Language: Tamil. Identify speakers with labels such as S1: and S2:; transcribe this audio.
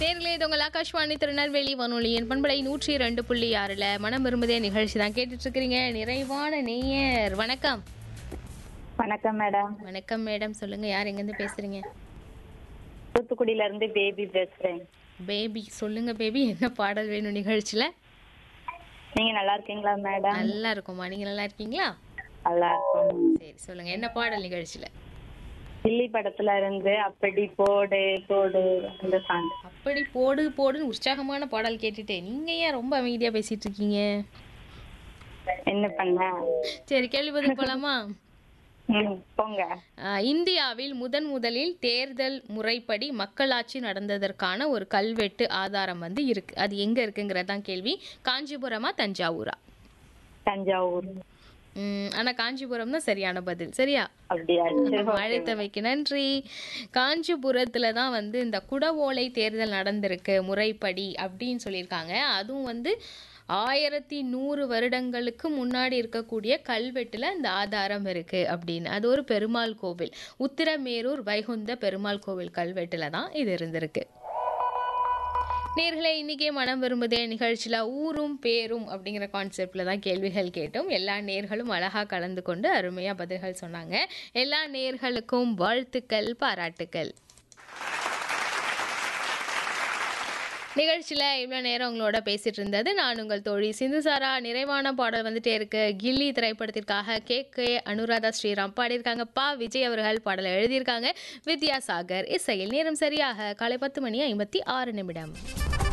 S1: நேர்களே இது உங்கள் ஆகாஷ்வாணி திருநெல்வேலி வானொலியின் பண்பலை நூற்றி ரெண்டு புள்ளி ஆறில் மனம் விரும்புதே நிகழ்ச்சி தான் கேட்டுட்டு இருக்கிறீங்க நிறைவான நேயர் வணக்கம்
S2: வணக்கம் மேடம்
S1: வணக்கம் மேடம் சொல்லுங்க யார் எங்கேருந்து பேசுறீங்க
S2: தூத்துக்குடியில இருந்து பேபி பேசுறேன்
S1: பேபி சொல்லுங்க பேபி என்ன பாடல் வேணும் நிகழ்ச்சியில
S2: நீங்க நல்லா இருக்கீங்களா மேடம்
S1: நல்லா இருக்கும்மா நீங்க நல்லா இருக்கீங்களா
S2: நல்லா இருக்கும்
S1: சரி சொல்லுங்க என்ன பாடல் நிகழ்ச்சியில
S2: கில்லி படத்துல இருந்து அப்படி போடு போடு அந்த சாங்
S1: அப்படி போடு போடுன்னு உற்சாகமான பாடல் கேட்டுட்டே நீங்க ஏன் ரொம்ப அமைதியா பேசிட்டு இருக்கீங்க
S2: என்ன பண்ண
S1: சரி கேள்வி பதில் போலாமா
S2: ம் போங்க
S1: ஆஹ் இந்தியாவில் முதன் முதலில் தேர்தல் முறைப்படி மக்களாட்சி நடந்ததற்கான ஒரு கல்வெட்டு ஆதாரம் வந்து இருக்கு அது எங்க இருக்குங்கிறதான் கேள்வி காஞ்சிபுரமா தஞ்சாவூரா
S2: தஞ்சாவூர்
S1: உம் ஆனா காஞ்சிபுரம் தான் சரியான பதில் சரியா
S2: அப்படியா சரி, okay.
S1: அழைத்தவைக்கு நன்றி காஞ்சிபுரத்துல தான் வந்து இந்த குடவோலை தேர்தல் நடந்திருக்கு முறைப்படி அப்படின்னு சொல்லியிருக்காங்க அதுவும் வந்து ஆயிரத்தி நூறு வருடங்களுக்கு முன்னாடி இருக்கக்கூடிய கல்வெட்டுல இந்த ஆதாரம் இருக்கு அப்படின்னு அது ஒரு பெருமாள் கோவில் உத்திரமேரூர் வைகுந்த பெருமாள் கோவில் கல்வெட்டுல தான் இது இருந்திருக்கு நேர்களே இன்னைக்கே மனம் விரும்புதே நிகழ்ச்சியில் ஊரும் பேரும் அப்படிங்கிற கான்செப்டில் தான் கேள்விகள் கேட்டோம் எல்லா நேர்களும் அழகாக கலந்து கொண்டு அருமையாக பதில்கள் சொன்னாங்க எல்லா நேர்களுக்கும் வாழ்த்துக்கள் பாராட்டுக்கள் நிகழ்ச்சியில் இவ்வளோ நேரம் உங்களோட பேசிட்டு இருந்தது நான் உங்கள் தோழி சிந்துசாரா நிறைவான பாடல் வந்துட்டே இருக்கு கில்லி திரைப்படத்திற்காக கே கே அனுராதா ஸ்ரீராம் பாடியிருக்காங்க பா விஜய் அவர்கள் பாடலை எழுதியிருக்காங்க வித்யாசாகர் இசையில் நேரம் சரியாக காலை பத்து மணி ஐம்பத்தி ஆறு நிமிடம்